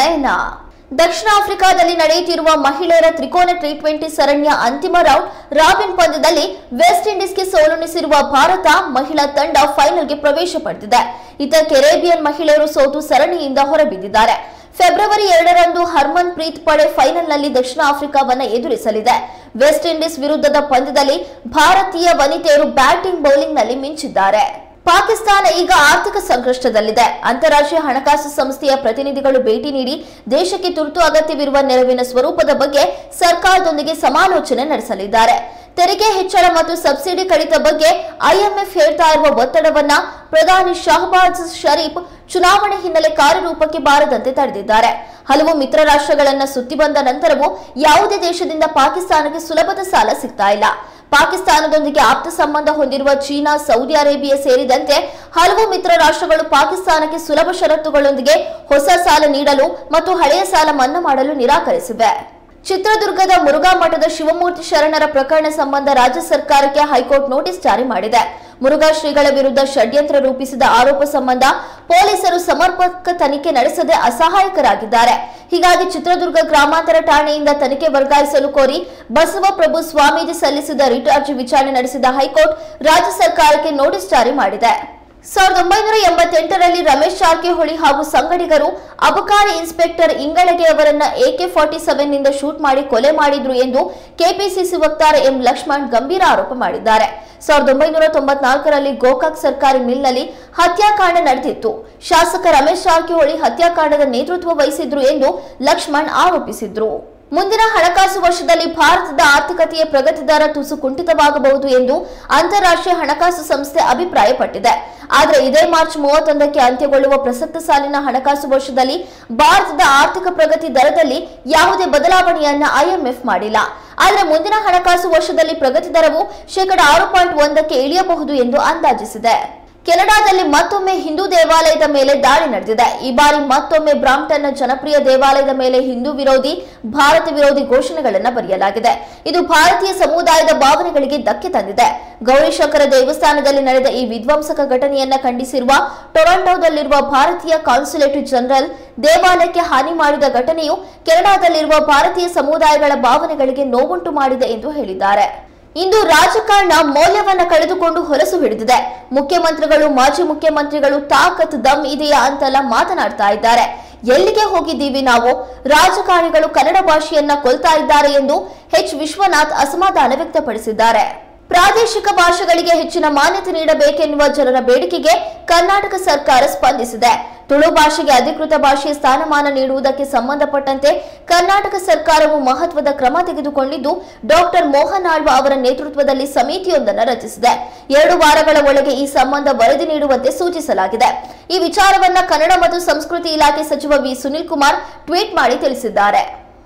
ನಯನ ದಕ್ಷಿಣ ಆಫ್ರಿಕಾದಲ್ಲಿ ನಡೆಯುತ್ತಿರುವ ಮಹಿಳೆಯರ ತ್ರಿಕೋನ ಟಿ ಟ್ವೆಂಟಿ ಸರಣಿಯ ಅಂತಿಮ ರೌಂಡ್ ರಾಬಿನ್ ಪಂದ್ಯದಲ್ಲಿ ವೆಸ್ಟ್ ಇಂಡೀಸ್ಗೆ ಸೋಲುಣಿಸಿರುವ ಭಾರತ ಮಹಿಳಾ ತಂಡ ಫೈನಲ್ಗೆ ಪ್ರವೇಶ ಪಡೆದಿದೆ ಇತ ಕೆರೇಬಿಯನ್ ಮಹಿಳೆಯರು ಸೋತು ಸರಣಿಯಿಂದ ಹೊರಬಿದ್ದಿದ್ದಾರೆ ಫೆಬ್ರವರಿ ಎರಡರಂದು ಹರ್ಮನ್ ಪ್ರೀತ್ ಪಡೆ ಫೈನಲ್ನಲ್ಲಿ ದಕ್ಷಿಣ ಆಫ್ರಿಕಾವನ್ನ ಎದುರಿಸಲಿದೆ ವೆಸ್ಟ್ ಇಂಡೀಸ್ ವಿರುದ್ಧದ ಪಂದ್ಯದಲ್ಲಿ ಭಾರತೀಯ ವನಿತೆಯರು ಬ್ಯಾಟಿಂಗ್ ಬೌಲಿಂಗ್ನಲ್ಲಿ ಮಿಂಚಿದ್ದಾರೆ ಪಾಕಿಸ್ತಾನ ಈಗ ಆರ್ಥಿಕ ಸಂಕಷ್ಟದಲ್ಲಿದೆ ಅಂತಾರಾಷ್ಟ್ರೀಯ ಹಣಕಾಸು ಸಂಸ್ಥೆಯ ಪ್ರತಿನಿಧಿಗಳು ಭೇಟಿ ನೀಡಿ ದೇಶಕ್ಕೆ ತುರ್ತು ಅಗತ್ಯವಿರುವ ನೆರವಿನ ಸ್ವರೂಪದ ಬಗ್ಗೆ ಸರ್ಕಾರದೊಂದಿಗೆ ಸಮಾಲೋಚನೆ ನಡೆಸಲಿದ್ದಾರೆ ತೆರಿಗೆ ಹೆಚ್ಚಳ ಮತ್ತು ಸಬ್ಸಿಡಿ ಕಡಿತ ಬಗ್ಗೆ ಐಎಂಎಫ್ ಹೇಳ್ತಾ ಇರುವ ಒತ್ತಡವನ್ನ ಪ್ರಧಾನಿ ಶಹಬಾಜ್ ಶರೀಫ್ ಚುನಾವಣೆ ಹಿನ್ನೆಲೆ ಕಾರ್ಯರೂಪಕ್ಕೆ ಬಾರದಂತೆ ತಡೆದಿದ್ದಾರೆ ಹಲವು ಮಿತ್ರ ರಾಷ್ಟ್ರಗಳನ್ನ ಸುತ್ತಿ ಬಂದ ನಂತರವೂ ಯಾವುದೇ ದೇಶದಿಂದ ಪಾಕಿಸ್ತಾನಕ್ಕೆ ಸುಲಭದ ಸಾಲ ಸಿಗ್ತಾ ಇಲ್ಲ ಪಾಕಿಸ್ತಾನದೊಂದಿಗೆ ಆಪ್ತ ಸಂಬಂಧ ಹೊಂದಿರುವ ಚೀನಾ ಸೌದಿ ಅರೇಬಿಯಾ ಸೇರಿದಂತೆ ಹಲವು ಮಿತ್ರ ರಾಷ್ಟ್ರಗಳು ಪಾಕಿಸ್ತಾನಕ್ಕೆ ಸುಲಭ ಷರತ್ತುಗಳೊಂದಿಗೆ ಹೊಸ ಸಾಲ ನೀಡಲು ಮತ್ತು ಹಳೆಯ ಸಾಲ ಮನ್ನಾ ಮಾಡಲು ನಿರಾಕರಿಸಿವೆ ಚಿತ್ರದುರ್ಗದ ಮುರುಘಾ ಮಠದ ಶಿವಮೂರ್ತಿ ಶರಣರ ಪ್ರಕರಣ ಸಂಬಂಧ ರಾಜ್ಯ ಸರ್ಕಾರಕ್ಕೆ ಹೈಕೋರ್ಟ್ ನೋಟಿಸ್ ಜಾರಿ ಮಾಡಿದೆ ಮುರುಘಾ ಶ್ರೀಗಳ ವಿರುದ್ಧ ಷಡ್ಯಂತ್ರ ರೂಪಿಸಿದ ಆರೋಪ ಸಂಬಂಧ ಪೊಲೀಸರು ಸಮರ್ಪಕ ತನಿಖೆ ನಡೆಸದೆ ಅಸಹಾಯಕರಾಗಿದ್ದಾರೆ ಹೀಗಾಗಿ ಚಿತ್ರದುರ್ಗ ಗ್ರಾಮಾಂತರ ಠಾಣೆಯಿಂದ ತನಿಖೆ ವರ್ಗಾಯಿಸಲು ಕೋರಿ ಬಸವಪ್ರಭು ಸ್ವಾಮೀಜಿ ಸಲ್ಲಿಸಿದ ರಿಟ್ ಅರ್ಜಿ ವಿಚಾರಣೆ ನಡೆಸಿದ ಹೈಕೋರ್ಟ್ ರಾಜ್ಯ ಸರ್ಕಾರಕ್ಕೆ ನೋಟಿಸ್ ಜಾರಿ ಮಾಡಿದೆ ಸಾವಿರದ ಒಂಬೈನೂರ ಎಂಬತ್ತೆಂಟರಲ್ಲಿ ರಮೇಶ್ ಜಾರಕಿಹೊಳಿ ಹಾಗೂ ಸಂಗಡಿಗರು ಅಬಕಾರಿ ಇನ್ಸ್ಪೆಕ್ಟರ್ ಇಂಗಳಗೆ ಅವರನ್ನ ಎಕೆ ಫಾರ್ಟಿ ಸೆವೆನ್ ನಿಂದ ಶೂಟ್ ಮಾಡಿ ಕೊಲೆ ಮಾಡಿದ್ರು ಎಂದು ಕೆಪಿಸಿಸಿ ವಕ್ತಾರ ಎಂ ಲಕ್ಷ್ಮಣ್ ಗಂಭೀರ ಆರೋಪ ಮಾಡಿದ್ದಾರೆ ಸಾವಿರದ ಒಂಬೈನೂರ ತೊಂಬತ್ನಾಲ್ಕರಲ್ಲಿ ಗೋಕಾಕ್ ಸರ್ಕಾರಿ ಮಿಲ್ನಲ್ಲಿ ಹತ್ಯಾಕಾಂಡ ನಡೆದಿತ್ತು ಶಾಸಕ ರಮೇಶ್ ಜಾರಕಿಹೊಳಿ ಹತ್ಯಾಕಾಂಡದ ನೇತೃತ್ವ ವಹಿಸಿದ್ರು ಎಂದು ಲಕ್ಷ್ಮಣ್ ಆರೋಪಿಸಿದ್ರು ಮುಂದಿನ ಹಣಕಾಸು ವರ್ಷದಲ್ಲಿ ಭಾರತದ ಆರ್ಥಿಕತೆಯ ಪ್ರಗತಿ ದರ ತುಸು ಕುಂಠಿತವಾಗಬಹುದು ಎಂದು ಅಂತಾರಾಷ್ಟ್ರೀಯ ಹಣಕಾಸು ಸಂಸ್ಥೆ ಅಭಿಪ್ರಾಯಪಟ್ಟಿದೆ ಆದರೆ ಇದೇ ಮಾರ್ಚ್ ಮೂವತ್ತೊಂದಕ್ಕೆ ಅಂತ್ಯಗೊಳ್ಳುವ ಪ್ರಸಕ್ತ ಸಾಲಿನ ಹಣಕಾಸು ವರ್ಷದಲ್ಲಿ ಭಾರತದ ಆರ್ಥಿಕ ಪ್ರಗತಿ ದರದಲ್ಲಿ ಯಾವುದೇ ಬದಲಾವಣೆಯನ್ನ ಐಎಂಎಫ್ ಮಾಡಿಲ್ಲ ಆದರೆ ಮುಂದಿನ ಹಣಕಾಸು ವರ್ಷದಲ್ಲಿ ಪ್ರಗತಿ ದರವು ಶೇಕಡ ಆರು ಪಾಯಿಂಟ್ ಒಂದಕ್ಕೆ ಇಳಿಯಬಹುದು ಎಂದು ಅಂದಾಜಿಸಿದೆ ಕೆನಡಾದಲ್ಲಿ ಮತ್ತೊಮ್ಮೆ ಹಿಂದೂ ದೇವಾಲಯದ ಮೇಲೆ ದಾಳಿ ನಡೆದಿದೆ ಈ ಬಾರಿ ಮತ್ತೊಮ್ಮೆ ಬ್ರಾಂಪ್ಟನ್ನ ಜನಪ್ರಿಯ ದೇವಾಲಯದ ಮೇಲೆ ಹಿಂದೂ ವಿರೋಧಿ ಭಾರತ ವಿರೋಧಿ ಘೋಷಣೆಗಳನ್ನು ಬರೆಯಲಾಗಿದೆ ಇದು ಭಾರತೀಯ ಸಮುದಾಯದ ಭಾವನೆಗಳಿಗೆ ಧಕ್ಕೆ ತಂದಿದೆ ಗೌರಿಶಂಕರ ದೇವಸ್ಥಾನದಲ್ಲಿ ನಡೆದ ಈ ವಿಧ್ವಂಸಕ ಘಟನೆಯನ್ನ ಖಂಡಿಸಿರುವ ಟೊರಾಂಟೊದಲ್ಲಿರುವ ಭಾರತೀಯ ಕಾನ್ಸುಲೇಟ್ ಜನರಲ್ ದೇವಾಲಯಕ್ಕೆ ಹಾನಿ ಮಾಡಿದ ಘಟನೆಯು ಕೆನಡಾದಲ್ಲಿರುವ ಭಾರತೀಯ ಸಮುದಾಯಗಳ ಭಾವನೆಗಳಿಗೆ ನೋವುಂಟು ಮಾಡಿದೆ ಎಂದು ಹೇಳಿದ್ದಾರೆ ಇಂದು ರಾಜಕಾರಣ ಮೌಲ್ಯವನ್ನ ಕಳೆದುಕೊಂಡು ಹೊಲಸು ಹಿಡಿದಿದೆ ಮುಖ್ಯಮಂತ್ರಿಗಳು ಮಾಜಿ ಮುಖ್ಯಮಂತ್ರಿಗಳು ತಾಕತ್ ದಮ್ ಇದೆಯಾ ಅಂತೆಲ್ಲ ಮಾತನಾಡ್ತಾ ಇದ್ದಾರೆ ಎಲ್ಲಿಗೆ ಹೋಗಿದ್ದೀವಿ ನಾವು ರಾಜಕಾರಣಿಗಳು ಕನ್ನಡ ಭಾಷೆಯನ್ನ ಕೊಲ್ತಾ ಇದ್ದಾರೆ ಎಂದು ಎಚ್ ವಿಶ್ವನಾಥ್ ಅಸಮಾಧಾನ ವ್ಯಕ್ತಪಡಿಸಿದ್ದಾರೆ ಪ್ರಾದೇಶಿಕ ಭಾಷೆಗಳಿಗೆ ಹೆಚ್ಚಿನ ಮಾನ್ಯತೆ ನೀಡಬೇಕೆನ್ನುವ ಜನರ ಬೇಡಿಕೆಗೆ ಕರ್ನಾಟಕ ಸರ್ಕಾರ ಸ್ಪಂದಿಸಿದೆ ತುಳು ಭಾಷೆಗೆ ಅಧಿಕೃತ ಭಾಷೆಯ ಸ್ಥಾನಮಾನ ನೀಡುವುದಕ್ಕೆ ಸಂಬಂಧಪಟ್ಟಂತೆ ಕರ್ನಾಟಕ ಸರ್ಕಾರವು ಮಹತ್ವದ ಕ್ರಮ ತೆಗೆದುಕೊಂಡಿದ್ದು ಡಾಕ್ಟರ್ ಮೋಹನ್ ಆಳ್ವ ಅವರ ನೇತೃತ್ವದಲ್ಲಿ ಸಮಿತಿಯೊಂದನ್ನು ರಚಿಸಿದೆ ಎರಡು ವಾರಗಳ ಒಳಗೆ ಈ ಸಂಬಂಧ ವರದಿ ನೀಡುವಂತೆ ಸೂಚಿಸಲಾಗಿದೆ ಈ ವಿಚಾರವನ್ನ ಕನ್ನಡ ಮತ್ತು ಸಂಸ್ಕೃತಿ ಇಲಾಖೆ ಸಚಿವ ವಿ ಸುನಿಲ್ ಕುಮಾರ್ ಟ್ವೀಟ್ ಮಾಡಿ ತಿಳಿಸಿದ್ದಾರೆ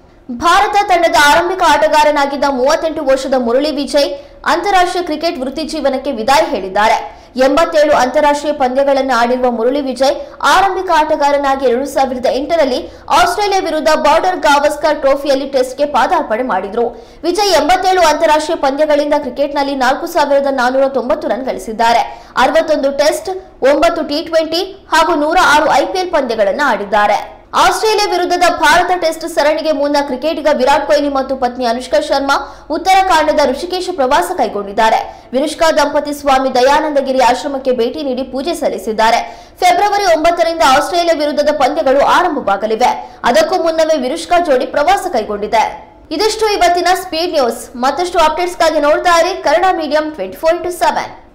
ಭಾರತ ತಂಡದ ಆರಂಭಿಕ ಆಟಗಾರನಾಗಿದ್ದ ಮೂವತ್ತೆಂಟು ವರ್ಷದ ಮುರಳಿ ವಿಜಯ್ ಅಂತಾರಾಷ್ಟ್ರೀಯ ಕ್ರಿಕೆಟ್ ವೃತ್ತಿ ಜೀವನಕ್ಕೆ ವಿದಾಯ ಹೇಳಿದ್ದಾರೆ ಎಂಬತ್ತೇಳು ಅಂತಾರಾಷ್ಟ್ರೀಯ ಪಂದ್ಯಗಳನ್ನು ಆಡಿರುವ ಮುರಳಿ ವಿಜಯ್ ಆರಂಭಿಕ ಆಟಗಾರನಾಗಿ ಎರಡು ಸಾವಿರದ ಎಂಟರಲ್ಲಿ ಆಸ್ಟ್ರೇಲಿಯಾ ವಿರುದ್ಧ ಬಾರ್ಡರ್ ಗಾವಸ್ಕರ್ ಟ್ರೋಫಿಯಲ್ಲಿ ಟೆಸ್ಟ್ಗೆ ಪಾದಾರ್ಪಣೆ ಮಾಡಿದ್ರು ವಿಜಯ್ ಎಂಬತ್ತೇಳು ಅಂತಾರಾಷ್ಟ್ರೀಯ ಪಂದ್ಯಗಳಿಂದ ಕ್ರಿಕೆಟ್ನಲ್ಲಿ ನಾಲ್ಕು ಸಾವಿರದ ನಾನೂರ ತೊಂಬತ್ತು ರನ್ ಗಳಿಸಿದ್ದಾರೆ ಅರವತ್ತೊಂದು ಟೆಸ್ಟ್ ಒಂಬತ್ತು ಟಿ ಟ್ವೆಂಟಿ ಹಾಗೂ ನೂರ ಆರು ಐಪಿಎಲ್ ಪಂದ್ಯಗಳನ್ನು ಆಡಿದ್ದಾರೆ ಆಸ್ಟ್ರೇಲಿಯಾ ವಿರುದ್ಧದ ಭಾರತ ಟೆಸ್ಟ್ ಸರಣಿಗೆ ಮುನ್ನ ಕ್ರಿಕೆಟಿಗ ವಿರಾಟ್ ಕೊಹ್ಲಿ ಮತ್ತು ಪತ್ನಿ ಅನುಷ್ಕಾ ಶರ್ಮಾ ಉತ್ತರಾಖಂಡದ ಋಷಿಕೇಶ ಪ್ರವಾಸ ಕೈಗೊಂಡಿದ್ದಾರೆ ವಿನುಷ್ಕಾ ದಂಪತಿ ಸ್ವಾಮಿ ದಯಾನಂದಗಿರಿ ಆಶ್ರಮಕ್ಕೆ ಭೇಟಿ ನೀಡಿ ಪೂಜೆ ಸಲ್ಲಿಸಿದ್ದಾರೆ ಫೆಬ್ರವರಿ ಒಂಬತ್ತರಿಂದ ಆಸ್ಟ್ರೇಲಿಯಾ ವಿರುದ್ಧದ ಪಂದ್ಯಗಳು ಆರಂಭವಾಗಲಿವೆ ಅದಕ್ಕೂ ಮುನ್ನವೇ ವಿನುಷ್ಕಾ ಜೋಡಿ ಪ್ರವಾಸ ಕೈಗೊಂಡಿದೆ ಇದಿಷ್ಟು ಇವತ್ತಿನ ಸ್ಪೀಡ್ ನ್ಯೂಸ್ ಮತ್ತಷ್ಟು ಅಪ್ಡೇಟ್ಸ್ಗಾಗಿ ನೋಡ್ತಾ ಇರಿ Kannada medium twenty four into seven